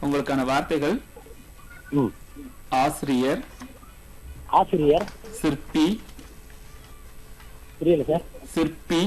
உங்களுக்கான வார்த்தைகள் ம் ஆசிரியர் ஆசிரியர் சிற்பி புரியல சார் சிற்பி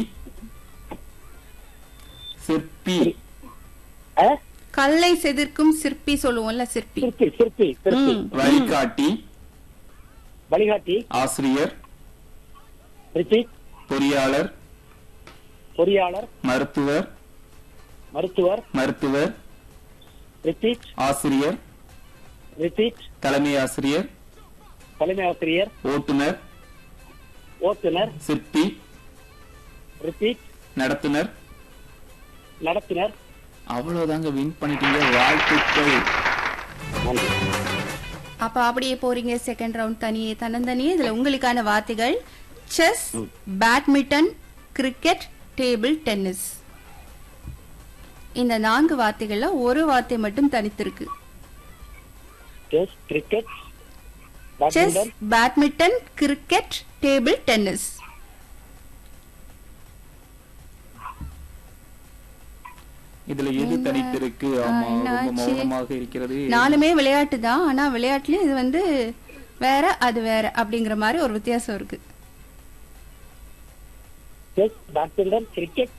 சிற்பி ஆ? கல்லை செதிர்க்கும் சிற்பி சொல்லுவோம்ல சிற்பி சிற்பி சிற்பி சிற்பி ம். வழிகாட்டி வழிகாட்டி ஆசிரியர் ரிப்பீட் பொறியாளர் பொறியாளர் மருத்துவர் மருத்துவர் மருத்துவர் ரிப்பீட் ஆசிரியர் ரிப்பீட் தலைமை ஆசிரியர் தலைமை ஆசிரியர் ஓட்டுநர் ஓட்டுநர் சிற்பி ரிப்பீட் நடத்துனர் நடத்துனர் அவ்வளவுதாங்க வின் பண்ணிட்டீங்க வாழ்த்துக்கள் நன்றி அப்ப அப்படியே போறீங்க செகண்ட் ரவுண்ட் தனியே தன்னந்தனியே இதுல உங்களுக்கான வார்த்தைகள் chess badminton cricket table tennis இந்த நான்கு வார்த்தைகள்ல ஒரு வார்த்தை மட்டும் தனித்திருக்கு chess cricket chess badminton badminton cricket table tennis இதுல எது தனித்திருக்கு ஆமா ஆ, என்ன ரொம்ப ஆச்சு? மௌனமாக இருக்கிறது நாலுமே விளையாட்டு தான் ஆனா விளையாட்டுலயும் இது வந்து வேற அது வேற அப்படிங்கிற மாதிரி ஒரு வித்தியாசம் இருக்கு chess badminton cricket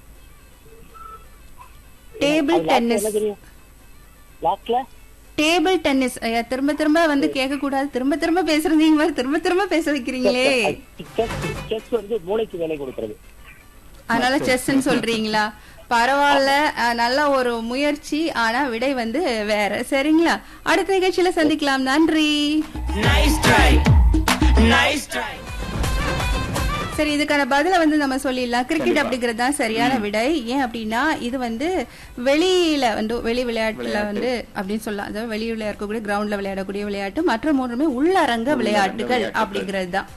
table tennis லாஸ்ட்ல டேபிள் டென்னிஸ் ஐயா திரும்ப திரும்ப வந்து கேட்க கூடாது திரும்ப திரும்ப பேசுறீங்க மாதிரி திரும்ப திரும்ப பேச வைக்கிறீங்களே செஸ் செஸ் வந்து மூளைக்கு வேலை கொடுக்கிறது அதனால செஸ்ன்னு சொல்றீங்களா பரவாயில்ல அஹ், நல்ல ஒரு முயற்சி ஆனா விடை வந்து வேற சரிங்களா அடுத்த நிகழ்ச்சியில சந்திக்கலாம் நன்றி Nice try. Nice try. சரி இதுக்கான பதில வந்து நம்ம சொல்லிடலாம் கிரிக்கெட் அப்படிங்கிறது தான் சரியான விடை ஏன் அப்படின்னா இது வந்து வெளியில வந்து வெளி விளையாட்டுல வந்து அப்படின்னு சொல்லலாம் அதாவது வெளியில இருக்கக்கூடிய கிரவுண்ட்ல விளையாடக்கூடிய விளையாட்டு மற்ற மூன்றுமே உள்ளரங்க விளையாட்டுகள் விளையாட்டுகள். அப்படிங்கிறது தான்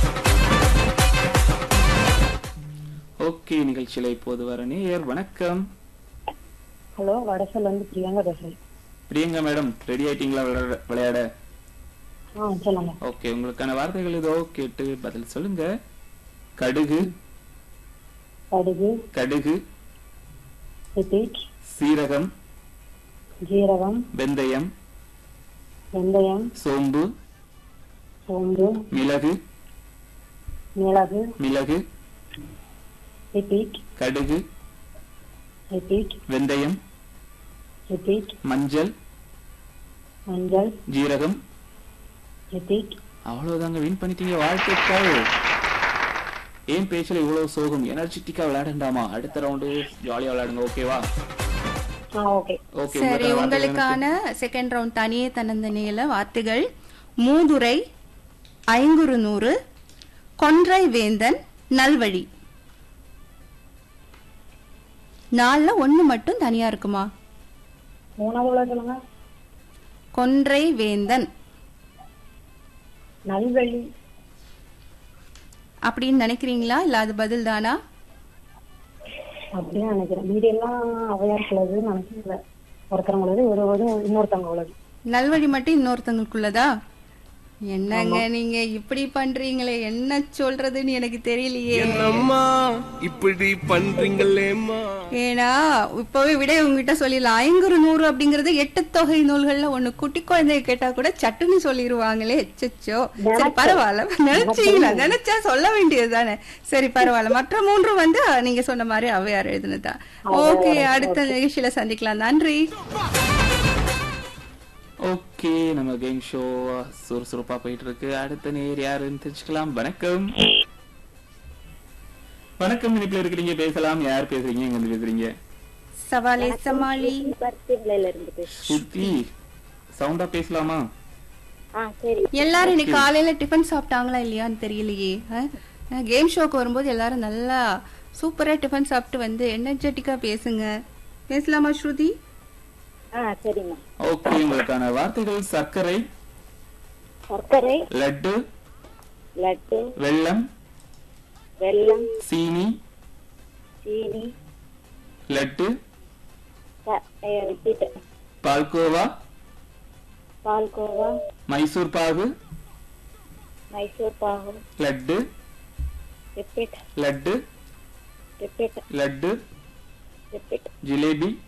ஓகே நிகழ்ச்சியில இப்போது வர நேயர் வணக்கம் ஹலோ வடசல் வந்து பிரியங்கா பேசுறேன் பிரியங்கா மேடம் ரெடி ஆயிட்டீங்களா விளையாட- விளையாட ஆ சொல்லுங்க ஓகே உங்களுக்கான வார்த்தைகள் இதோ கேட்டு பதில் சொல்லுங்க கடுகு கடுகு கடுகு ரிப்பீட் சீரகம் ஜீரகம் வெந்தயம் வெந்தயம் சோம்பு சோம்பு மிளகு மிளகு மிளகு ரிப்பீட் கடுகு ரிப்பீட் வெந்தயம் ரிப்பீட் மஞ்சள் மஞ்சள் ஜீரகம் ரிப்பீட் அவ்வளவுதாங்க வின் பண்ணிட்டீங்க வாழ்த்துக்கள் ஏன் பேச்சுல இவ்வளவு சோகம் எனர்ஜெட்டிக்கா விளையாடண்டாமா அடுத்த ரவுண்டு ஜாலியா விளையாடுங்க ஓகேவா ஆ ஓகே ஓகே சரி உங்களுக்கான செகண்ட் ரவுண்ட் தனியே தன்னந்தனியில வார்த்தைகள் மூதுரை ஐங்குறு நூறு கொன்றை வேந்தன் நல்வழி நாலுல ஒண்ணு மட்டும் தனியா இருக்குமா மூணாவது உள்ள சொல்லுங்க கொன்றை வேந்தன் நல்வழி அப்படின்னு நினைக்கிறீங்களா இல்ல அது பதில் தானா அப்படின்னு நினைக்கிறேன் மீதி எல்லாம் அவையார் உள்ளதுன்னு நினைக்கிறேன் ஒருத்தவங்க உள்ளது ஒரு ஒரு இன்னொருத்தவங்க உள்ளது நல்வழி மட்டும் இன்னொருத்தங்களுக்குள்ளதா என்னங்க நீங்க இப்படி பண்றீங்களே என்ன சொல்றதுன்னு எனக்கு தெரியலையே அம்மா இப்படி பண்றீங்களேம்மா ஏன்னா இப்பவே விட உங்ககிட்ட சொல்லிடலாம் ஐங்குறு நூறு அப்படிங்கறது எட்டு தொகை நூல்கள்ல ஒண்ணு குட்டி குழந்தைய கேட்டா கூட சட்டுன்னு சொல்லிடுவாங்களே எச்சச்சோ சரி பரவாயில்ல நினைச்சீங்களா நினைச்சா சொல்ல வேண்டியது தானே சரி பரவாயில்ல மற்ற மூன்று வந்து நீங்க சொன்ன மாதிரி அவையார் எழுதுனதா ஓகே அடுத்த நிகழ்ச்சியில சந்திக்கலாம் நன்றி ஓகே நம்ம கேம் ஷோ சுறுசுறுப்பா போயிட்டு இருக்கு அடுத்த நேர் யாருன்னு தெரிஞ்சுக்கலாம் வணக்கம் வணக்கம் இனிப்புல இருக்கிறீங்க பேசலாம் யார் பேசுறீங்க எங்க இருந்து பேசுறீங்க சவாலே சமாளி பருத்திவிலையில இருந்து பேசுறேன் சுத்தி சவுண்டா பேசலாமா ஆ சரி எல்லாரும் இன்னைக்கு காலையில டிஃபன் சாப்பிட்டாங்களா இல்லையான்னு தெரியலையே கேம் ஷோக்கு வரும்போது எல்லாரும் நல்லா சூப்பரா டிஃபன் சாப்பிட்டு வந்து எனர்ஜெட்டிக்கா பேசுங்க பேசலாமா ஸ்ருதி ஆ சரிம்மா ஓகே உங்களுக்கான வார்த்தைகள் சர்க்கரை சர்க்கரை லட்டு லட்டு வெல்லம் வெல்லம் சீனி சீனி laddu repeat palkova palkova Mysore pak Mysore pak laddu repeat laddu repeat laddu repeat jalebi